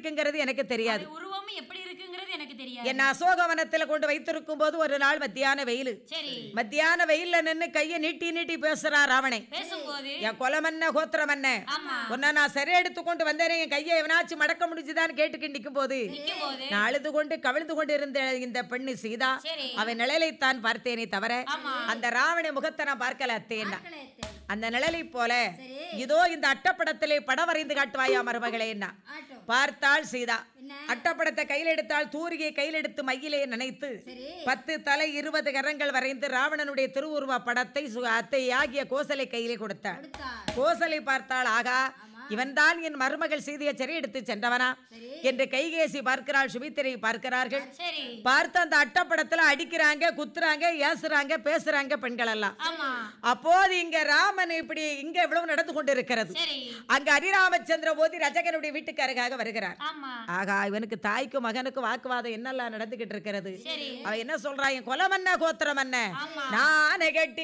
இருக்குங்கிறது எனக்கு தெரியாது அது உருவமும் எப்படி இருக்குங்கிறது எனக்கு தெரியாது என்ன அசோகவனத்துல கொண்டு வைத்திருக்கும் போது ஒரு நாள் மத்தியான வெயில் சரி மத்தியான வெயில்ல நின்னு கையை நீட்டி நீட்டி பேசுறான் ராவணே பேசும்போது என் கொலமன்ன கோத்திரமன்ன ஆமா உன்னை நான் சரி எடுத்து கொண்டு வந்தேனே என் கையை எவனாச்சும் மடக்க முடிஞ்சுதான்னு கேட்டுக்கிட்டு நிற்கும் போது நிக்கும் போது நான் அழுது கொண்டு கவிழ்ந்து கொண்டு இருந்த இந்த பெண்ணு சீதா சரி அவன் நிழலைத்தான் பார்த்தேனே தவிர ஆமா அந்த ராவண முகத்தை நான் பார்க்கல அத்தேன்னா ஆட்களே அந்த நிழலை போல சரி இதோ இந்த அட்டப்படத்திலே படம் வரைந்து காட்டுவாயா மருமகளே என்ன ஆட்டம் பார்த்தாள் சீதா என்ன அட்டப்படத்தை கையில் எடுத்தால் தூரியை கையில் எடுத்து மையிலே நினைத்து சரி பத்து தலை இருபது கரங்கள் வரைந்து ராவணனுடைய திருவுருவ படத்தை சு- அத்தையாகிய கோசலை கையிலே கொடுத்தாள் கொடுத்தார் கோசலை பார்த்தாள் ஆகா ஆமா இவன்தான் என் மருமகள் சீதையை சரி எடுத்து சென்றவனா சரி என்று கைகேசி பார்க்கிறாள் சுமித்திரை பார்க்கிறார்கள் சரி பார்த்து அந்த அட்டப்படத்துல அடிக்கிறாங்க குத்துறாங்க ஏசுறாங்க பேசுறாங்க பெண்கள் எல்லாம் ஆமா அப்போது இங்க ராமன் இப்படி இங்க இவ்வளவு நடந்து கொண்டு இருக்கிறது சரி அங்க ஹரிராமச்சந்திர போதி ரஜகனுடைய வீட்டுக்கு அருகாக வருகிறார் ஆமா ஆகா இவனுக்கு தாய்க்கும் மகனுக்கும் வாக்குவாதம் என்னெல்லாம் நடந்துகிட்டு இருக்கிறது சரி அவ என்ன சொல்றா என் கொலமன்ன கோத்திரம் என்ன ஆமா நான் கட்டி